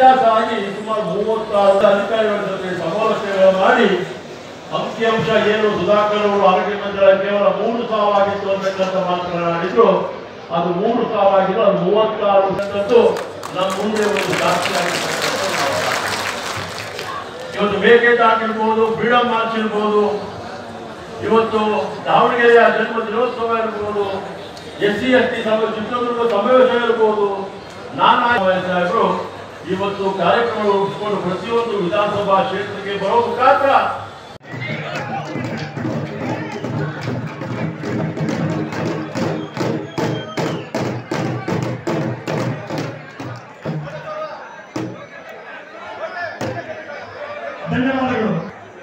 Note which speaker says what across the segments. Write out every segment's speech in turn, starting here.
Speaker 1: ವ್ಯತ್ಯಾಸ ಆಗಿ ಸುಮಾರು ಮೂವತ್ತಾರು ಅಧಿಕಾರಿಗಳ ಜೊತೆ ಸಮಾಲೋಚನೆಗಳು ಮಾಡಿ ಅಂಕಿಅಂಶ ಏನು ಸುಧಾಕರ್ ಅವರು ಆರೋಗ್ಯ ಮಂಡಳ ಕೇವಲ ಮೂರು ಸಾವಿರಾಗಿತ್ತು ಅಂತಕ್ಕಂಥ ಮಾತನಾಡಿದ್ರು ಅದು ಮೂರು ಸಾವಿರಾಗಿದ್ದು ಅದು ಮೂವತ್ತಾರು ಅಂತದ್ದು ನಮ್ಮ ಮುಂದೆ ಒಂದು ಸಾಕ್ಷಿಯಾಗಿರ್ತಕ್ಕಂಥದ್ದು ಇವತ್ತು ಮೇಕೆಟ್ ಆಗಿರ್ಬೋದು ಫ್ರೀಡಮ್ ಮಾರ್ಚ್ ಇರ್ಬೋದು ಇವತ್ತು ದಾವಣಗೆರೆಯ ಜನ್ಮ ದಿನೋತ್ಸವ ಇರ್ಬೋದು ಎಸ್ ಸಿ ಎಸ್ ಟಿ ಸಭೆ ಚಿತ್ರದುರ್ಗ ಸಮಾವೇಶ ಇರ್ಬೋದು ನಾನಾ ಸಾಹೇಬರು ಇವತ್ತು ಕಾರ್ಯಕ್ರಮ ರೂಪಿಸಿಕೊಂಡು ಪ್ರತಿಯೊಂದು ವಿಧಾನಸಭಾ ಕ್ಷೇತ್ರಕ್ಕೆ ಬರೋ ಮುಖಾಂತರ
Speaker 2: ಧನ್ಯವಾದಗಳು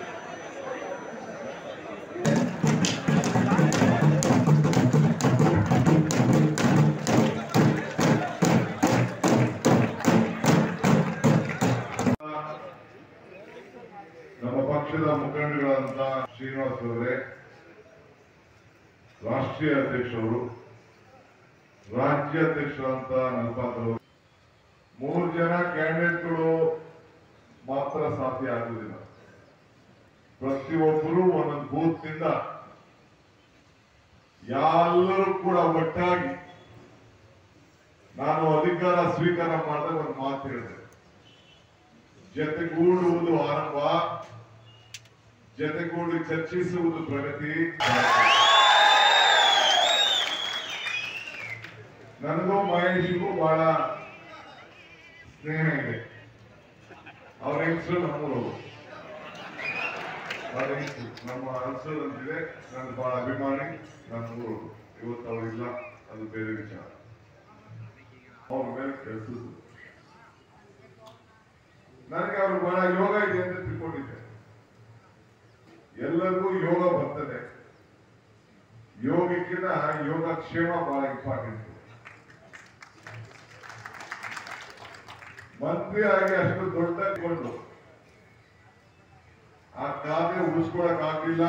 Speaker 3: ನಮ್ಮ ಪಕ್ಷದ ಮುಖಂಡಗಳಾದಂತ ಶ್ರೀನಿವಾಸ್ ಅವರೇ ರಾಷ್ಟ್ರೀಯ ಅಧ್ಯಕ್ಷರು ರಾಜ್ಯಾಧ್ಯಕ್ಷರಂತ ನಲ್ಪಾತ್ ಅವರು ಮೂರು ಜನ ಕ್ಯಾಂಡಿಡೇಟ್ಗಳು ಮಾತ್ರ ಸಾಧ್ಯ ಆಗುವುದಿಲ್ಲ ಪ್ರತಿಯೊಬ್ಬರು ಒಂದೊಂದು ಬೂತ್ನಿಂದ ಎಲ್ಲರೂ ಕೂಡ ಒಟ್ಟಾಗಿ ನಾನು ಅಧಿಕಾರ ಸ್ವೀಕಾರ ಮಾಡಿದಾಗ ಒಂದು ಮಾತು ಹೇಳಿದೆ ಜತೆಗೂಡುವುದು ಆರಂಭ ಜತೆಗೂಡಿ ಚರ್ಚಿಸುವುದು ಪ್ರಗತಿ ನನಗೂ ಮಹೇಶ್ಗೂ ಬಹಳ ಸ್ನೇಹ ಇದೆ ಅವ್ರ ಹೆಸರು ನಮ್ಮೂರು ಅವ್ರ ಹೆಸರು ನಮ್ಮ ಹೆಸರು ಅಂತಿದೆ ನನ್ನ ಬಹಳ ಅಭಿಮಾನಿ ನನ್ನ ಊರು ಇವತ್ತು ಅವರಿಲ್ಲ ಅದು ಬೇರೆ ವಿಚಾರ ಅವ್ರ ಮೇಲೆ ಕೆಲಸ ನನಗೆ ಅವ್ರು ಬಹಳ ಯೋಗ ಇದೆ ಅಂತ ತಿಳ್ಕೊಂಡಿದ್ದೆ ಎಲ್ಲರಿಗೂ ಯೋಗ ಬರ್ತದೆ ಯೋಗಕ್ಕಿಂತ ಯೋಗಕ್ಷೇಮ ಬಹಳ ಇಂಪಾರ್ಟೆಂಟ್ ಮಂತ್ರಿ ಆಗಿ ಅಷ್ಟು ದೊಡ್ಡ ಕೊಂಡು ಆ ಖಾತೆ ಉಳಿಸ್ಕೊಳಕ್ ಆಗ್ಲಿಲ್ಲ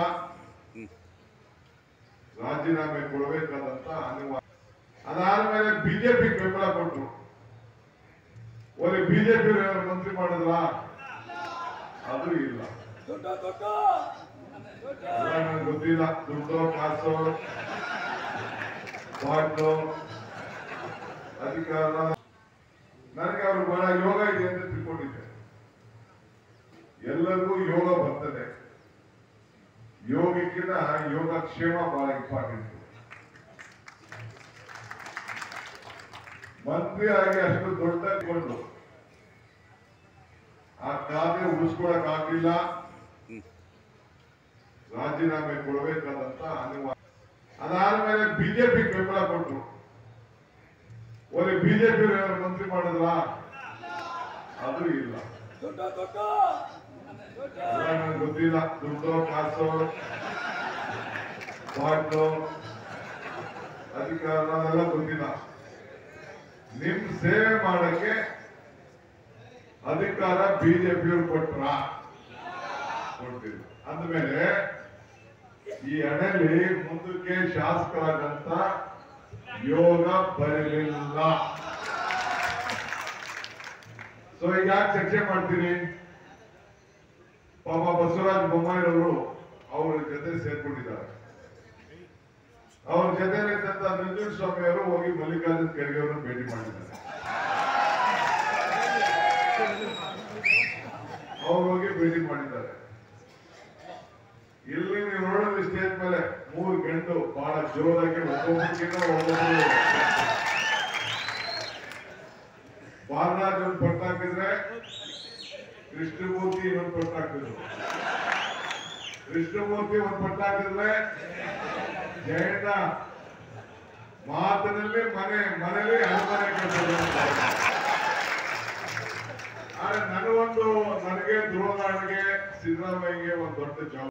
Speaker 3: ರಾಜೀನಾಮೆ ಕೊಡಬೇಕಾದಂತ ಅನಿವಾರ್ಯ ಅದಾದ್ಮೇಲೆ ಬಿಜೆಪಿ ಬೆಂಬಲ ಕೊಟ್ಟರು ಒಳ್ಳೆ ಬಿಜೆಪಿ ಮಂತ್ರಿ ಮಾಡಿದ್ರ ಅದು ಇಲ್ಲ ಎಲ್ಲ ನನಗೆ ಗೊತ್ತಿಲ್ಲ ದುಡ್ಡು ಕಾಸು ಬಾಟ್ಲು ಅಧಿಕಾರ ನನಗೆ ಅವರು ಬಹಳ ಯೋಗ ಇದೆ ಅಂತ ತಿಳ್ಕೊಂಡಿದ್ದೆ ಎಲ್ಲರಿಗೂ ಯೋಗ ಬರ್ತದೆ ಯೋಗಕ್ಕಿಂತ ಯೋಗಕ್ಷೇಮ ಬಹಳ ಇಂಪಾರ್ಟೆಂಟ್ ಮಂತ್ರಿ ಆಗಿ ಅಷ್ಟು ದೊಡ್ಡ ಕೊಂಡು ಆ ಖಾತೆ ಉಳಿಸ್ಕೊಳಕ್ ಆಗ್ಲಿಲ್ಲ ರಾಜೀನಾಮೆ ಕೊಡಬೇಕಾದಂತ ಅನಿವಾರ್ಯ ಅದಾದ್ಮೇಲೆ ಬಿಜೆಪಿ ಬೆಂಬಲ ಕೊಟ್ಟರು ಒಳ್ಳೆ ಬಿಜೆಪಿ ಮಂತ್ರಿ ಮಾಡಿದ್ರ ಅದು ಇಲ್ಲ ಎಲ್ಲ ನನಗೆ ಗೊತ್ತಿಲ್ಲ ದುಡ್ಡು ಕಾಸು ಬಾಟ್ಲು ಅಧಿಕಾರ ಅದೆಲ್ಲ ಗೊತ್ತಿಲ್ಲ ನಿಮ್ ಸೇವೆ ಮಾಡಕ್ಕೆ ಅಧಿಕಾರ ಬಿಜೆಪಿಯವರು ಕೊಟ್ರ ಕೊಟ್ಟಿಲ್ಲ ಅಂದಮೇಲೆ ಈ ಹಣೆಯಲ್ಲಿ ಮುಂದಕ್ಕೆ ಶಾಸಕರಾಗಂತ ಯೋಗ ಬರಲಿಲ್ಲ ಸೊ ಈಗ ಯಾಕೆ ಚರ್ಚೆ ಮಾಡ್ತೀರಿ ಪಾಪ ಬಸವರಾಜ ಬೊಮ್ಮಾಯಿರವರು ಅವ್ರ ಜೊತೆ ಸೇರ್ಕೊಂಡಿದ್ದಾರೆ ಅವ್ರ ಜೊತೆ ನಂಜುಂಡ ಸ್ವಾಮಿ ಅವರು ಹೋಗಿ ಮಲ್ಲಿಕಾರ್ಜುನ ಖರ್ಗೆ ಅವರನ್ನು ಭೇಟಿ ಮಾಡಿದ್ದಾರೆ ಅವ್ರು ಹೋಗಿ ಭೇಟಿ ಮಾಡಿದ್ದಾರೆ ಇಲ್ಲಿ ನೀವು ನೋಡೋದು ಸ್ಟೇಜ್ ಮೇಲೆ ಮೂರು ಗಂಟು ಬಹಳ ಜೋರಾಗಿ ಒಬ್ಬೊಬ್ಬರಿಗಿಂತ ಒಬ್ಬೊಬ್ಬರು ಬಾಲರಾಜ್ ಒಂದು ಪಟ್ಟ ಹಾಕಿದ್ರೆ ಕೃಷ್ಣಮೂರ್ತಿ ಇನ್ನೊಂದು ಪಟ್ಟ ಹಾಕಿದ್ರು ಕೃಷ್ಣಮೂರ್ತಿ ಒಂದು ಪಟ್ಟ ಹಾಕಿದ್ರೆ ಜಯಣ್ಣ ಮಾತಿನಲ್ಲಿ ಮನೆ ಮನೇಲಿ ಅನುಮಾನ ಕೆಲಸ ಆದ್ರೆ ನನಗೊಂದು ನನಗೆ ಧ್ರುವನಾಡಿಗೆ ಸಿದ್ದರಾಮಯ್ಯಗೆ ಒಂದು ದೊಡ್ಡ ಜವಾಬ್ದಾರಿ